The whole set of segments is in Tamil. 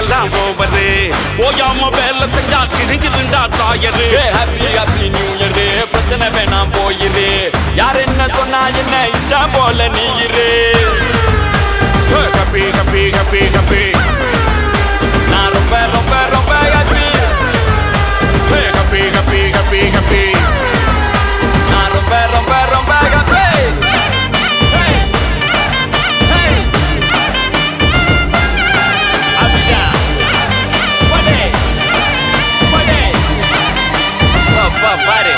எல்லாம் ஓவரு ஓயாம வேலை செஞ்சா கிழிஞ்சிருந்தா தாயரு ஹாப்பி ஹாப்பி நியூ இயர் பிரச்சனை வேணாம் போயிரு யார் என்ன சொன்னா என்ன இஷ்டம் போல நீ இரு கப்பி கப்பி கப்பி கப்பி நான் ரொம்ப ரொம்ப ரொம்ப ஹாப்பி கப்பி கப்பி கப்பி கப்பி நான் ரொம்ப ரொம்ப ரொம்ப ஹாப்பி பாரு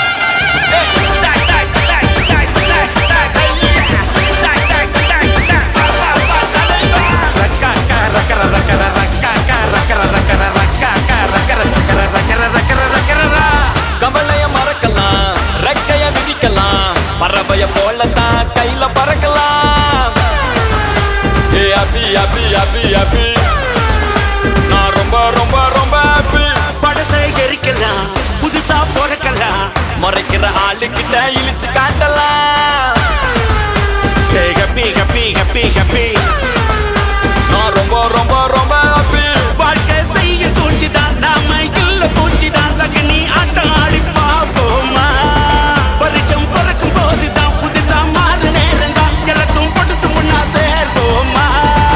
ரக்கா ரக்கர ரக்கர ரக்கா ரக்கர ரக்கர ரக்கா ரக்கர ரக்கர ரக்கர ரக்கர ரக்கர கவலைய மறக்கலாம் ரெக்கைய விதிக்கலாம் பறவைய போலத்தான் ஸ்கைல பறக்கலாம் ஏ அபி அபி அபி அபி நான் ரொம்ப ரொம்ப ரொம்ப ஹாப்பி படசை எரிக்கலாம் புதுசா பிறக்கலாம் மறைக்கிற ஆளுகிட்ட இழிச்சு காட்டலாம் கப்பி கப்பி கப்பி கப்பி நான் ரொம்ப ரொம்ப ரொம்ப ஹாப்பி வாழ்க்கை செய்ய சூழ்ச்சிதான் நாம இல்ல பூச்சிதான் சகனி ஆட்டம் ஆடி பாப்போமா வருஷம் பிறக்கும் போதுதான் புதுசா மாறு நேரம் தான் எல்லாச்சும் கொடுத்து முன்னா சேர்வோமா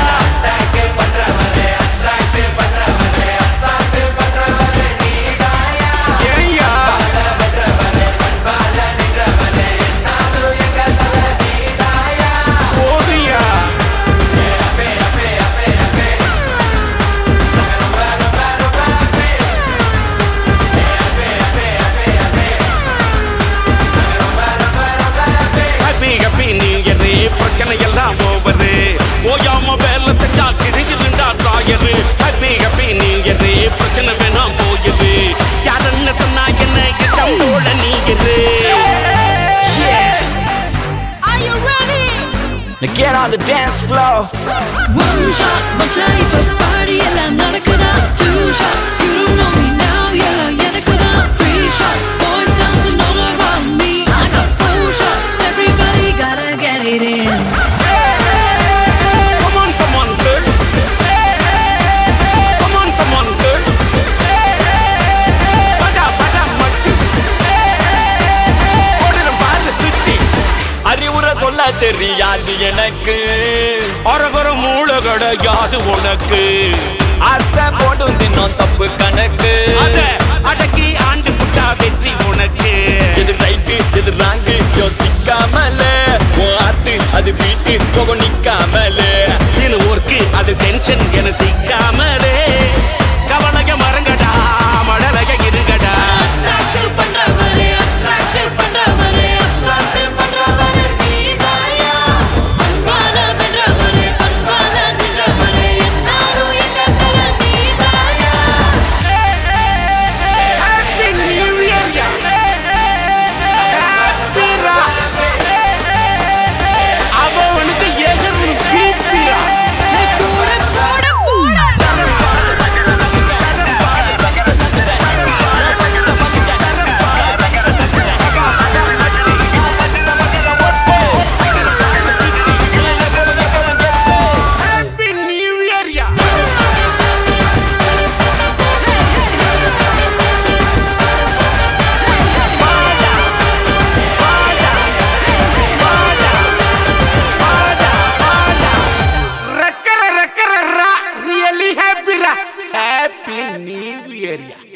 ஏய்யா. போதுயா. ஹாப்பி ஹாப்பி நியூ இயர் பிரச்சனை எல்லாம் ஓவரு ஓயாம வேலை செஞ்சா கிழிஞ்சிருந்தா தாயரு ஹாப்பி ஹாப்பி நியூ இயர் பிரச்சனை வேணாம் போயுது யாருன்னு சொன்னா என்ன இஷ்டம் போல நீ இரு Are you ready? Now get on the dance floor One shot, one type of party எல்லாம் நடக்குதா Two shots, you don't know me now எல்லாம் எனக்குதா Three shots, boys dancing all around me I got four shots, everybody gotta get it in Come on, come on, girls. Come on, come on, girls. படா, படா, மச்சி. ஓடுறோம் பாரு, சுச்சி. அறிவுரை சொல்ல தெரியாது எனக்கு அரகர மூளை கிடையாது உனக்கு ஆசை போடும் தினம் தப்பு கணக்கு அத அடக்கி ஆண்டு புட்டா வெற்றி உனக்கு எது ரைட்டு எது ராங்கு யோசிக்காமல உன் ஆட்டு அது வீட்டு போக நிக்காமல இது ஒர்க்கு அது டென்ஷன் என சிக்காமலே கவலைய மறங்கடா மழலைய இருங்கடா Attract பண்றவரே, attract பண்றவரே, assault பண்றவரே நீதாயா. அன்பால வென்றவரே, அன்பால நின்றவரே, என்னாலும் எங்க தல நீதாயா. Happy New Year, யா. Happy ரா. அவனுக்கு எதிர்ப்பு பீப்பிரா. போட, போட, போட. Happy New Year, யா. ரக்கர ரக்கர ரா. Really happy ரா. Happy New Year, யா.